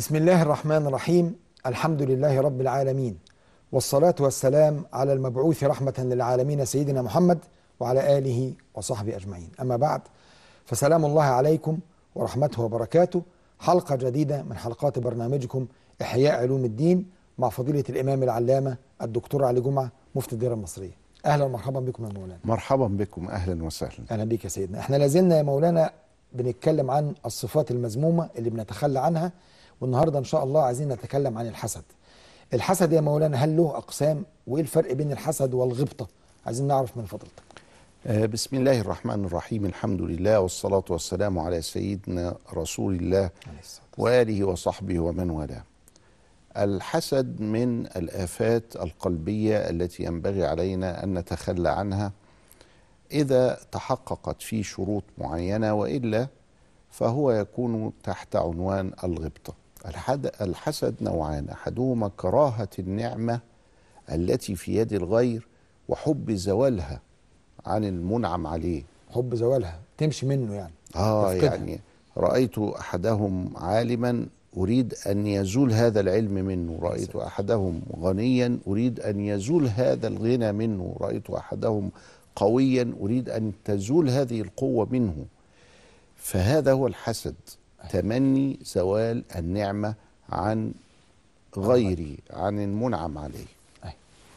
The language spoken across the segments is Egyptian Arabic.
بسم الله الرحمن الرحيم الحمد لله رب العالمين والصلاة والسلام على المبعوث رحمة للعالمين سيدنا محمد وعلى آله وصحبه أجمعين أما بعد فسلام الله عليكم ورحمته وبركاته حلقة جديدة من حلقات برنامجكم إحياء علوم الدين مع فضيلة الإمام العلامة الدكتور علي جمعة مفتي الديرة المصرية أهلا ومرحبا بكم يا مولانا مرحبا بكم اهلا وسهلا اهلا بك يا سيدنا احنا لازلنا يا مولانا بنتكلم عن الصفات المذمومه اللي بنتخلى عنها والنهارده ان شاء الله عايزين نتكلم عن الحسد الحسد يا مولانا هل له اقسام وايه الفرق بين الحسد والغبطه عايزين نعرف من فضلتك آه، بسم الله الرحمن الرحيم الحمد لله والصلاة والسلام على سيدنا رسول الله وآله وصحبه ومن والاه الحسد من الآفات القلبية التي ينبغي علينا أن نتخلى عنها إذا تحققت في شروط معينة وإلا فهو يكون تحت عنوان الغبطة الحد الحسد نوعان أحدهما كراهة النعمة التي في يد الغير وحب زوالها عن المنعم عليه حب زوالها تمشي منه يعني آه يفقدها. يعني رأيت أحدهم عالما أريد أن يزول هذا العلم منه رأيت أحدهم غنيا أريد أن يزول هذا الغنى منه رأيت أحدهم قويا أريد أن تزول هذه القوة منه فهذا هو الحسد تمني زوال النعمة عن غيري عن المنعم عليه أي.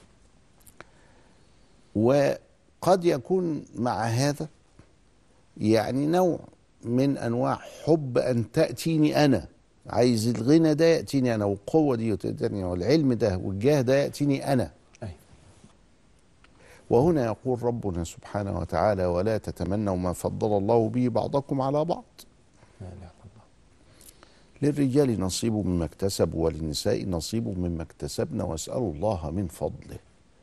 وقد يكون مع هذا يعني نوع من انواع حب ان تاتيني انا عايز الغنى ده ياتيني انا والقوه دي تاتيني والعلم ده والجاه ده ياتيني انا أي. وهنا يقول ربنا سبحانه وتعالى ولا تتمنوا ما فضل الله به بعضكم على بعض لا إله إلا الله. للرجال نصيب مما اكتسبوا وللنساء نصيب مما اكتسبن واسألوا الله من فضله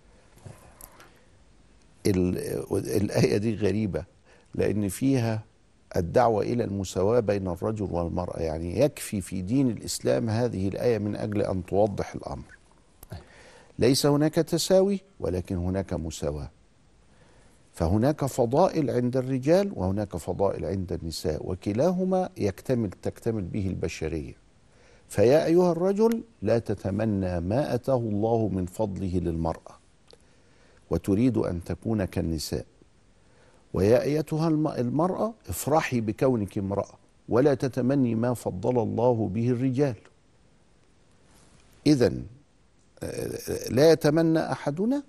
ال- الآية دي غريبة لأن فيها الدعوة إلى المساواة بين الرجل والمرأة يعني يكفي في دين الإسلام هذه الآية من أجل أن توضح الأمر ليس هناك تساوي ولكن هناك مساواة فهناك فضائل عند الرجال وهناك فضائل عند النساء وكلاهما يكتمل تكتمل به البشرية فيا أيها الرجل لا تتمنى ما أتاه الله من فضله للمرأة وتريد أن تكون كالنساء ويا أيتها الم- المرأة افرحي بكونك امرأة ولا تتمني ما فضل الله به الرجال إذا لا يتمنى أحدنا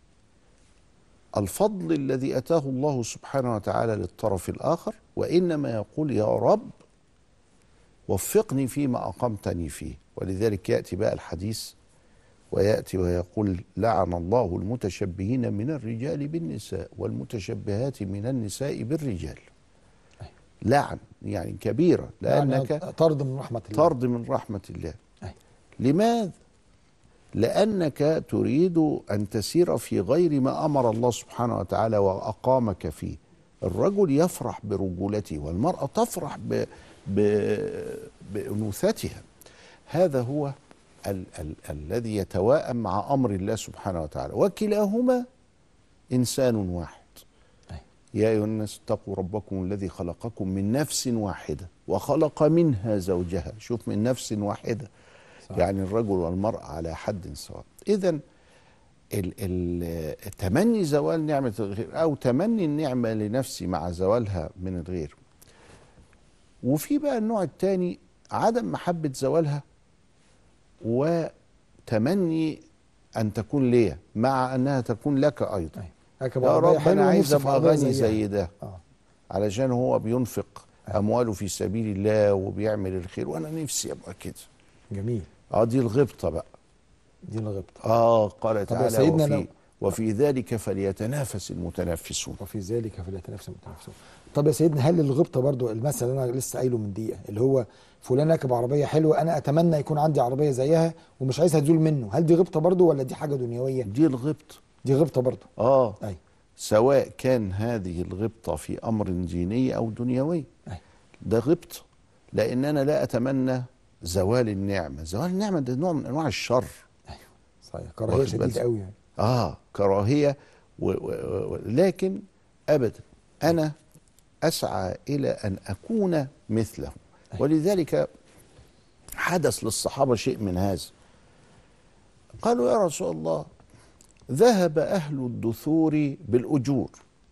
الفضل الذي اتاه الله سبحانه وتعالى للطرف الاخر وانما يقول يا رب وفقني فيما اقمتني فيه ولذلك ياتي بقى الحديث وياتي ويقول لعن الله المتشبهين من الرجال بالنساء والمتشبهات من النساء بالرجال لعن يعني كبيره لانك يعني طرد من رحمه الله طرد من رحمه الله أي. لماذا لانك تريد ان تسير في غير ما امر الله سبحانه وتعالى واقامك فيه الرجل يفرح برجولته والمراه تفرح ب... ب... بانوثتها هذا هو ال... ال... الذي يتواءم مع امر الله سبحانه وتعالى وكلاهما انسان واحد أي. يا ايها الناس اتقوا ربكم الذي خلقكم من نفس واحده وخلق منها زوجها شوف من نفس واحده صح. يعني الرجل والمرأة على حد سواء إذا ال- ال- تمني زوال نعمة الغير أو تمني النعمة لنفسي مع زوالها من الغير وفي بقى النوع الثاني عدم محبة زوالها وتمني أن تكون لي مع أنها تكون لك أيضا أي. هكذا يا عربية رب حلوة أنا عايز ونفسي في أبقى عربية غني زيها. زي ده اه علشان هو بينفق أمواله في سبيل الله وبيعمل الخير وأنا نفسي أبقى كده جميل اه دي الغبطة بقى دي الغبطه اه قال طب يا تعالى سيدنا وفي, لو- وفي ذلك فليتنافس المتنافسون وفي ذلك فليتنافس المتنافسون طب يا سيدنا هل الغبطه برضو المثل اللي انا لسه قايله من دقيقه اللي هو فلان راكب عربيه حلوه انا اتمنى يكون عندي عربيه زيها ومش عايزها تزول منه هل دي غبطه برضو ولا دي حاجه دنيويه دي الغبطة دي غبطه برضو اه اي سواء كان هذه الغبطة في أمر ديني أو دنيوي أي. ده غبطة لأن أنا لا أتمنى زوال النعمة زوال النعمة ده نوع من أنواع الشر صحيح كراهيه واخد شديده بالك؟ قوي يعني آه كراهية و و و لكن أبدا أنا أسعى إلى أن أكون مثله ولذلك حدث للصحابة شيء من هذا قالوا يا رسول الله ذهب أهل الدثور بالأجور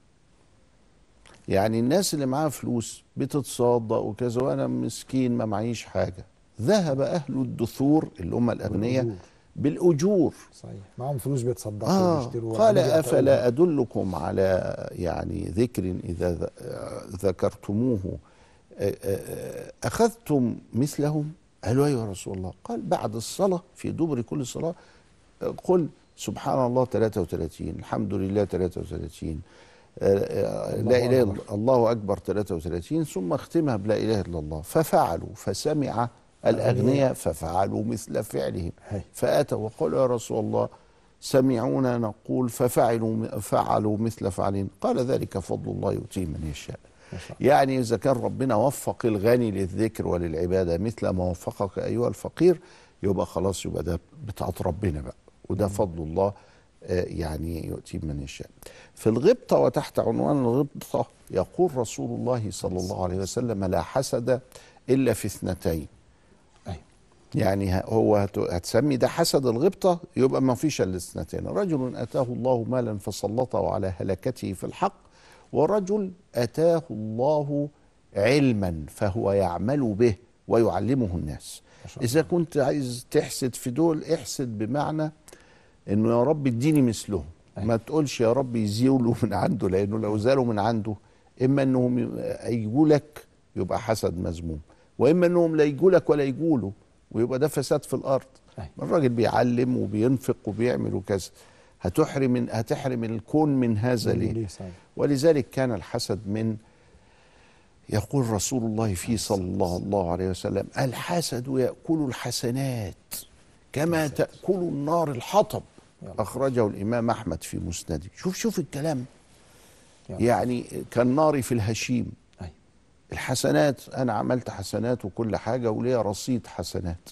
يعني الناس اللي معاها فلوس بتتصدق وكذا وأنا مسكين ما معيش حاجة ذهب أهل الدثور اللي هم الأغنياء بالأجور. بالأجور صحيح معاهم فلوس بيتصدقوا آه وبيشتروا قال وعمالين أفلا أدلكم على يعني ذكر إذا ذ- ذكرتموه آه، آه، أخذتم مثلهم قالوا أيوة يا رسول الله قال بعد الصلاة في دبر كل صلاة آه، قل سبحان الله 33 الحمد لله 33 آه، آه، لا الله إله أكبر. إلا الله أكبر 33 ثم اختمها بلا إله إلا الله ففعلوا فسمع الأغنياء ففعلوا مثل فعلهم هي. فأتوا وقالوا يا رسول الله سمعونا نقول ففعلوا فعلوا مثل فعلهم قال ذلك فضل الله يؤتيه من يشاء ما شاء الله يعني إذا كان ربنا وفق الغني للذكر وللعبادة مثل ما وفقك أيها الفقير يبقى خلاص يبقى ده بتاعت ربنا بقى وده فضل الله آه، يعني يؤتيه من يشاء في الغبطة وتحت عنوان الغبطة يقول رسول الله صلى الله عليه وسلم لا حسد إلا في اثنتين أيوة. يعني ه- هو هت- هتسمي ده حسد الغبطة يبقى ما فيش الا الاثنتين رجل أتاه الله مالا فسلطه على هلكته في الحق ورجل أتاه الله علما فهو يعمل به ويعلمه الناس ما شاء الله. إذا كنت عايز تحسد في دول احسد بمعنى انه يا رب اديني مثلهم أيوة. ما تقولش يا رب يزيلوا من عنده لانه لو زالوا من عنده اما انهم يجوا لك يبقى حسد مذموم واما انهم لا يجوا لك ولا يجولوا ويبقى ده فساد في الارض أيوة. الراجل بيعلم وبينفق وبيعمل وكذا هتحرم من هتحرم الكون من هذا ليه ليه صحيح. ولذلك كان الحسد من يقول رسول الله فيه صلى الله, الله عليه وسلم الحسد يأكل الحسنات كما تأكل النار الحطب يلا. أخرجه الإمام أحمد في مسنده شوف شوف الكلام يلا. يعني كالنار في الهشيم أيوة. الحسنات أنا عملت حسنات وكل حاجة وليا رصيد حسنات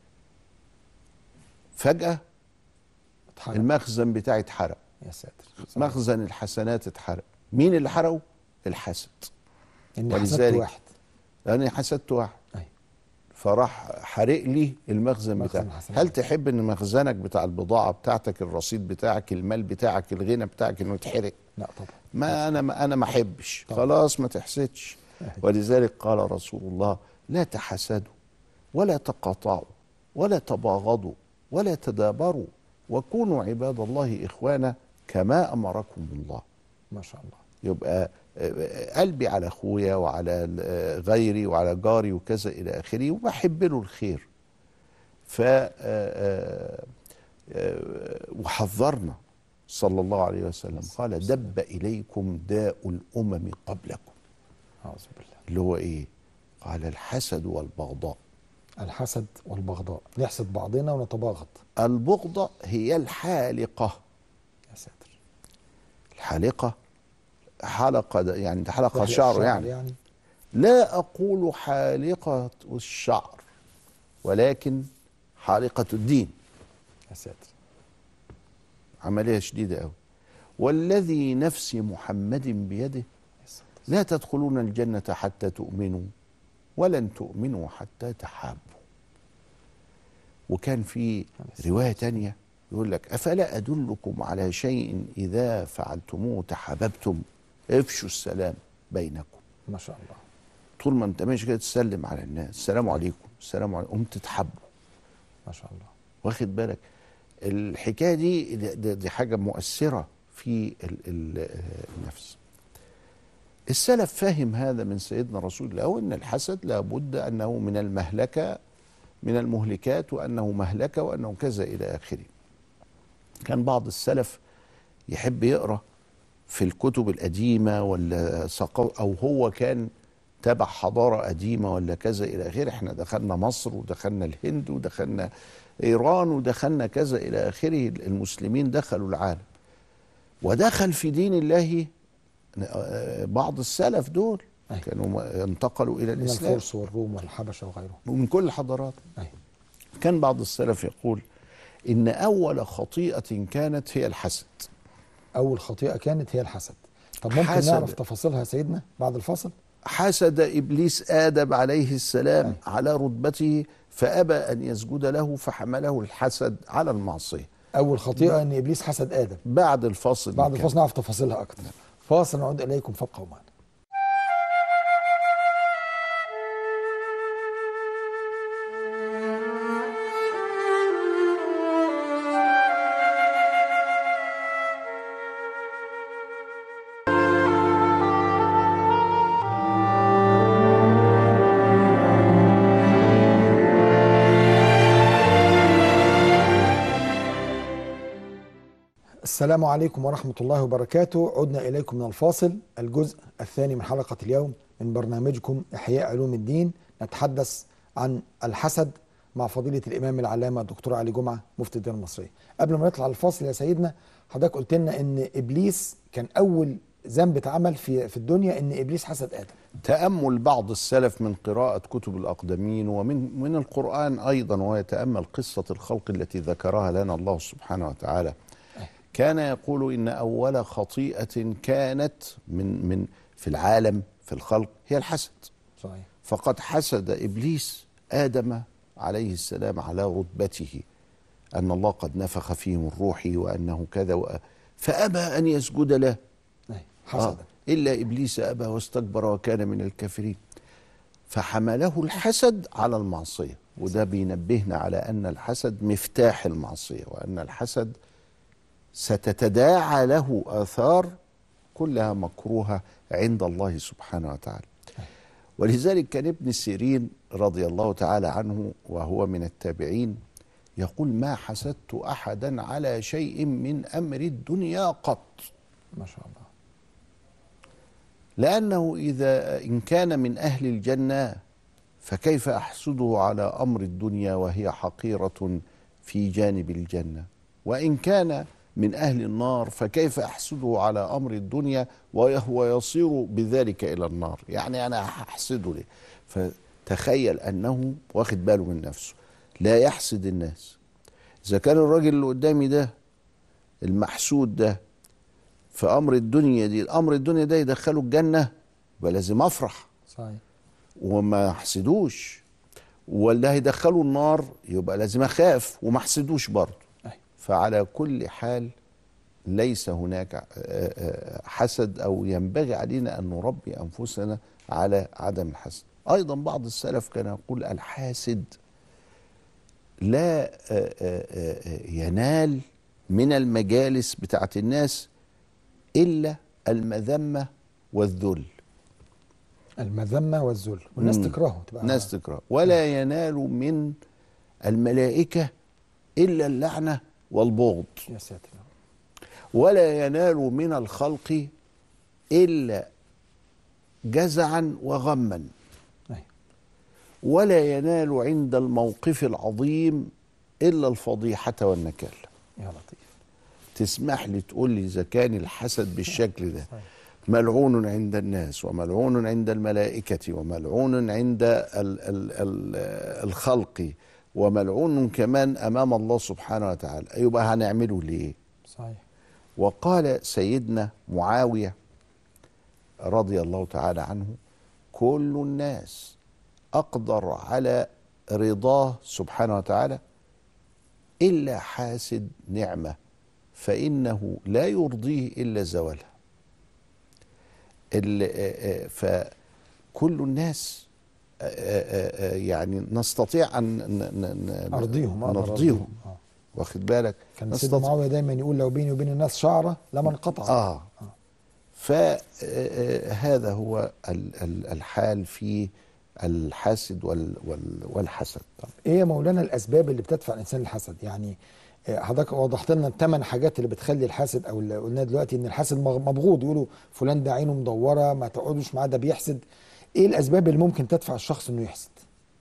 فجأة اتحرق. المخزن بتاعي اتحرق يا ساتر مخزن الحسنات اتحرق مين اللي حرقه الحسد إني حسدت ولذلك واحد لأني حسدت واحد أيوة. فراح حرق لي المخزن مخزن بتاعك الحسنات. هل تحب ان مخزنك بتاع البضاعه بتاعتك الرصيد بتاعك المال بتاعك الغنى بتاعك انه يتحرق لا طبعا ما انا ما انا ما احبش طبعا. خلاص ما تحسدش أيوة. ولذلك قال رسول الله لا تحسدوا ولا تقاطعوا ولا تباغضوا ولا تدابروا وكونوا عباد الله اخوانا كما امركم الله ما شاء الله يبقى آه، قلبي على اخويا وعلى آه، غيري وعلى جاري وكذا الى اخره وبحب له الخير ف آه، آه، آه، وحذرنا صلى الله عليه وسلم قال دب اليكم داء الامم قبلكم أعوذ بالله اللي هو ايه قال الحسد والبغضاء الحسد والبغضاء نحسد بعضنا ونتباغض البغضة هي الحالقة يا ساتر الحالقة حلقة ده يعني ده حلقة تحلق شعر الشعر يعني يعني لا أقول حالقة الشعر ولكن حالقة الدين يا ساتر عملية شديدة أوي والذي نفس محمد بيده يا ساتر لا تدخلون الجنة حتى تؤمنوا ولن تؤمنوا حتى تحابوا وكان في رواية تانية يقول لك أفلا أدلكم على شيء إذا فعلتموه تحاببتم افشوا السلام بينكم ما شاء الله طول ما انت ماشي كده تسلم على الناس السلام عليكم السلام عليكم قوم تتحبوا ما شاء الله واخد بالك الحكايه دي دي, دي حاجه مؤثره في ال ال النفس السلف فهم هذا من سيدنا رسول الله وان الحسد لابد انه من المهلكه من المهلكات وانه مهلكه وانه كذا الى اخره كان بعض السلف يحب يقرا في الكتب القديمه ولا ثقافه او هو كان تبع حضاره قديمه ولا كذا الى اخره احنا دخلنا مصر ودخلنا الهند ودخلنا ايران ودخلنا كذا الى اخره المسلمين دخلوا العالم ودخل في دين الله بعض السلف دول أيوة. كانوا انتقلوا الى من الاسلام الفرس والروم والحبشه وغيرهم ومن كل الحضارات أيوة. كان بعض السلف يقول ان اول خطيئه كانت هي الحسد اول خطيئه كانت هي الحسد طب ممكن حسد. نعرف تفاصيلها يا سيدنا بعد الفصل حسد ابليس ادم عليه السلام أيوة. على رتبته فابى ان يسجد له فحمله الحسد على المعصيه اول خطيئه ان ابليس حسد ادم بعد الفاصل بعد نكمل. الفاصل نعرف تفاصيلها اكتر فاصل نعود اليكم فابقوا معنا السلام عليكم ورحمة الله وبركاته عدنا إليكم من الفاصل الجزء الثاني من حلقة اليوم من برنامجكم إحياء علوم الدين نتحدث عن الحسد مع فضيلة الإمام العلامة الدكتور علي جمعة مفتي الدين المصرية قبل ما نطلع الفاصل يا سيدنا حضرتك قلت لنا إن إبليس كان أول ذنب اتعمل في في الدنيا إن إبليس حسد آدم تامل بعض السلف من قراءه كتب الاقدمين ومن من القران ايضا ويتامل قصه الخلق التي ذكرها لنا الله سبحانه وتعالى كان يقول ان اول خطيئه كانت من من في العالم في الخلق هي الحسد صحيح فقد حسد ابليس ادم عليه السلام على رتبته ان الله قد نفخ فيه من روحه وانه كذا وأ- فابى ان يسجد له أيوة. آه. حسدا الا ابليس ابى واستكبر وكان من الكافرين فحمله الحسد على المعصيه وده بينبهنا على ان الحسد مفتاح المعصيه وان الحسد ستتداعى له اثار كلها مكروهه عند الله سبحانه وتعالى ولذلك كان ابن سيرين رضي الله تعالى عنه وهو من التابعين يقول ما حسدت احدا على شيء من امر الدنيا قط ما شاء الله لأنه إذا إن كان من أهل الجنة فكيف أحسده على أمر الدنيا وهي حقيرة في جانب الجنة وإن كان من أهل النار فكيف أحسده على أمر الدنيا وهو يصير بذلك إلى النار يعني أنا أحسده ليه فتخيل أنه واخد باله من نفسه لا يحسد الناس إذا كان الراجل اللي قدامي ده المحسود ده في امر الدنيا دي الامر الدنيا ده يدخله الجنه يبقى لازم افرح صحيح وما احسدوش ولا هيدخله النار يبقى لازم اخاف وما احسدوش برضه أيوة. فعلى كل حال ليس هناك آه، آه، حسد او ينبغي علينا ان نربي انفسنا على عدم الحسد ايضا بعض السلف كان يقول الحاسد لا آه، آه، آه، ينال من المجالس بتاعت الناس الا المذمه والذل المذمة والذل والناس مم. تكرهه تبقى ناس تكره ولا ينال من الملائكه الا اللعنه والبغض يا ساتر ولا ينال من الخلق الا جزعا وغما أيوة. ولا ينال عند الموقف العظيم الا الفضيحه والنكال يا لطيف تسمح لي تقول لي اذا كان الحسد بالشكل ده صحيح. ملعون عند الناس وملعون عند الملائكة وملعون عند ال ال ال الخلق وملعون كمان أمام الله سبحانه وتعالى يبقى هنعمله ليه صحيح وقال سيدنا معاوية رضي الله تعالى عنه كل الناس أقدر على رضاه سبحانه وتعالى إلا حاسد نعمة فإنه لا يرضيه إلا زوالها ال- آه، آه، فكل الناس آه، آه، آه، يعني نستطيع أن ن- ن- ن- أرضيهم أقدر نرضيهم آه. واخد بالك كان سيدنا معاوية دايما يقول لو بيني وبين الناس شعرة لما انقطع اه فهذا هو ال- ال- الحال في الحاسد وال- وال- والحسد طب ايه يا مولانا الاسباب اللي بتدفع الانسان للحسد يعني آه، حضرتك وضحت لنا الثمان حاجات اللي بتخلي الحاسد او اللي قلنا دلوقتي ان الحاسد مغ- مبغوض يقولوا فلان ده عينه مدوره ما تقعدوش معاه ده بيحسد ايه الاسباب اللي ممكن تدفع الشخص انه يحسد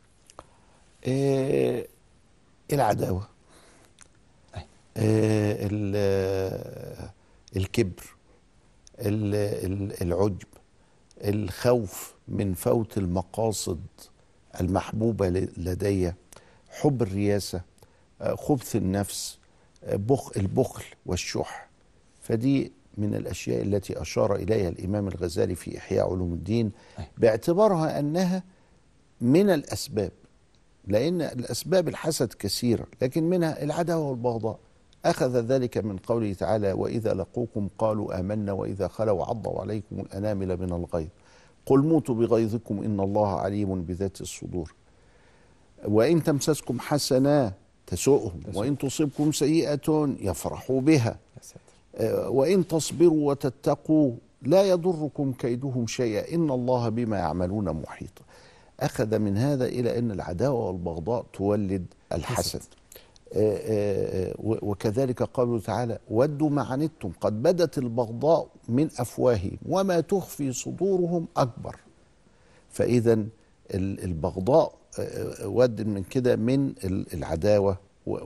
آه، العداوة أي. آه، ال- الكبر ال- ال- العجب الخوف من فوت المقاصد المحبوبة ل- لدي حب الرياسة آه، خبث النفس آه، بخ البخل والشح فدي من الأشياء التي أشار إليها الإمام الغزالي في إحياء علوم الدين أي. باعتبارها أنها من الأسباب لأن الأسباب الحسد كثيرة لكن منها العداوة والبغضاء أخذ ذلك من قوله تعالى وإذا لقوكم قالوا آمنا وإذا خلوا عضوا عليكم الأنامل من الغيظ قل موتوا بغيظكم إن الله عليم بذات الصدور وإن تمسسكم حسنة تسؤهم وإن تصبكم سيئة يفرحوا بها يا ساتر آه، وإن تصبروا وتتقوا لا يضركم كيدهم شيئا إن الله بما يعملون محيط أخذ من هذا إلى أن العداوة والبغضاء تولد الحسد آه، آه، آه، و- وكذلك قوله تعالى ودوا ما عنتم قد بدت البغضاء من أفواههم وما تخفي صدورهم أكبر فإذا ال- البغضاء آه، آه، ود من كده من ال- العداوة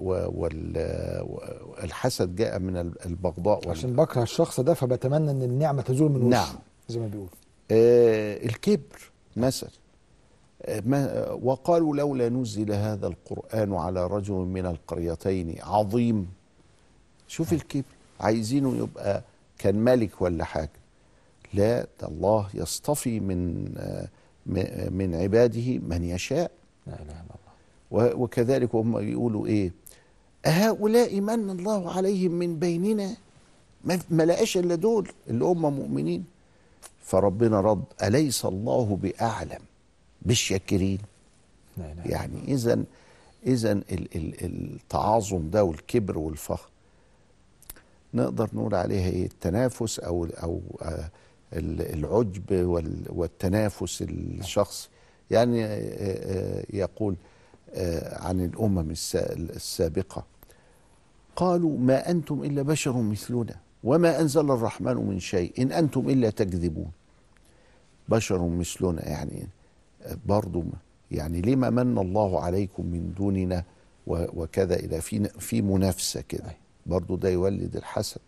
والحسد جاء من ال- البغضاء وال- عشان بكره الشخص ده فبتمنى ان النعمه تزول من وشه نعم. زي ما بيقول آه، الكبر مثلا آه، ما وقالوا لولا نزل هذا القرآن على رجل من القريتين عظيم شوف الكبر عايزينه يبقى كان ملك ولا حاجة لا ده الله يصطفي من آه، م- من عباده من يشاء لا اله الا الله و- وكذلك هم يقولوا ايه أهؤلاء من الله عليهم من بيننا ما ما لقاش الا دول اللي هم مؤمنين فربنا رد أليس الله بأعلم بالشاكرين لا اله الا يعني إذا إذا ال- ال- التعاظم ده والكبر والفخر نقدر نقول عليها ايه التنافس او او آه، ال- العجب وال- والتنافس الشخص يعني آه، آه، يقول آه، عن الامم السا- السابقه قالوا ما انتم الا بشر مثلنا وما انزل الرحمن من شيء ان انتم الا تكذبون بشر مثلنا يعني برضو يعني لما من الله عليكم من دوننا و- وكذا الى في في منافسه كده أي. برضو ده يولد الحسد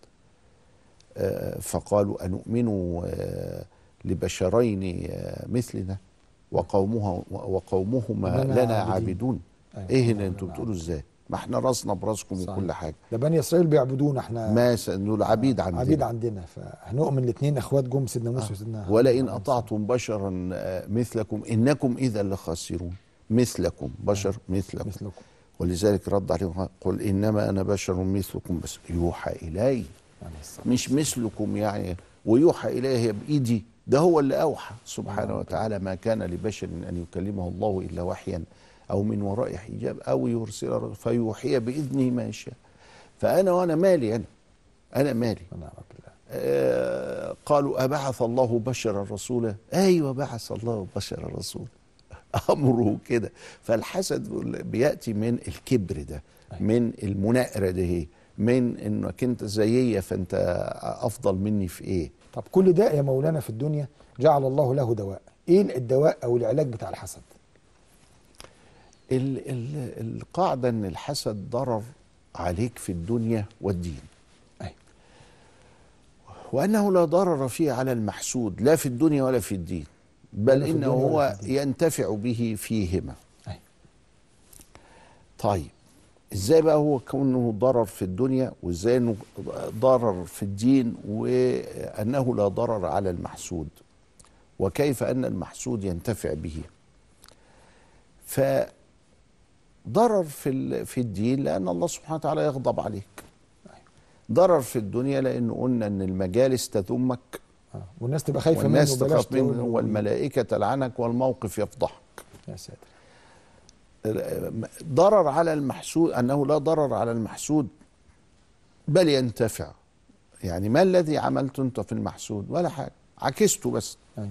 آه، فقالوا أنؤمن آه، لبشرين آه، مثلنا وقومها وقومهما لنا لنا عابدين. عابدون أيوة. ايه لنا اللي انتوا بتقولوا ازاي ما احنا راسنا براسكم صحيح. وكل حاجه ده بني اسرائيل بيعبدونا احنا ما س- دول عبيد عندنا عبيد عندنا فهنؤمن الاثنين اخوات جم سيدنا موسى وسيدنا ولئن هارون. اطعتم بشرا آه، مثلكم انكم اذا لخاسرون مثلكم بشر مثلكم مثلكم ولذلك رد عليهم قل انما انا بشر مثلكم بس يوحى الي عليه الصلاة مش مثلكم يعني ويوحى اليه بايدي ده هو اللي اوحى سبحانه وتعالى ما كان لبشر ان يكلمه الله الا وحيا او من وراء حجاب او يرسل رسولا فيوحي باذنه ما يشاء فانا وانا مالي انا انا مالي ونعم بالله آه، قالوا أبعث الله بشرا رسولا أيوة بعث الله بشرا رسولا أمره كده فالحسد بيأتي من الكبر ده من المناقرة ده من انك انت زيي فانت افضل مني في ايه طب كل داء يا مولانا في الدنيا جعل الله له دواء ايه الدواء او العلاج بتاع الحسد ال ال القاعدة ان الحسد ضرر عليك في الدنيا والدين أي. وأنه لا ضرر فيه على المحسود لا في الدنيا ولا في الدين بل ولا في إنه الدنيا ولا هو في الدين. ينتفع به فيهما أي. طيب ازاي بقى هو كونه ضرر في الدنيا وازاي انه ضرر في الدين وانه لا ضرر على المحسود وكيف ان المحسود ينتفع به فضرر في ال- في الدين لان الله سبحانه وتعالى يغضب عليك ضرر في الدنيا لانه قلنا ان المجالس تذمك آه. والناس تبقى خايفه والناس منه بلاش تخاف منه تقول له- والملائكه تلعنك والموقف يفضحك يا ساتر ضرر على المحسود انه لا ضرر على المحسود بل ينتفع يعني ما الذي عملته انت في المحسود ولا حاجه عكسته بس أي.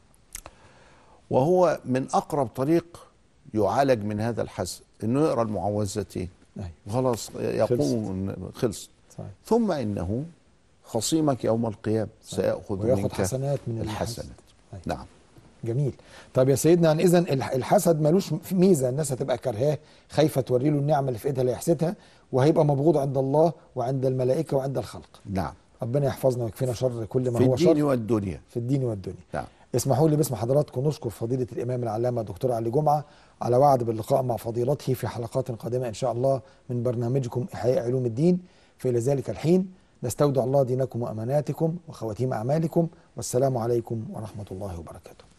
وهو من اقرب طريق يعالج من هذا الحسد انه يقرا المعوذتين أي. خلاص يقوم خلص صحيح ثم انه خصيمك يوم القيامه سياخذ وياخد منك حسنات من الحسنات أي. نعم جميل طب يا سيدنا يعني اذا الحسد ملوش ميزه الناس هتبقى كارهاه خايفه توري له النعمه اللي في ايدها لا يحسدها وهيبقى مبغوض عند الله وعند الملائكه وعند الخلق نعم ربنا يحفظنا ويكفينا شر كل ما في هو الدين شر والدنيا في الدين والدنيا نعم اسمحوا لي باسم حضراتكم نشكر فضيلة الإمام العلامة دكتور علي جمعة على وعد باللقاء مع فضيلته في حلقات قادمة إن شاء الله من برنامجكم إحياء علوم الدين فإلى ذلك الحين نستودع الله دينكم وأماناتكم وخواتيم أعمالكم والسلام عليكم ورحمة الله وبركاته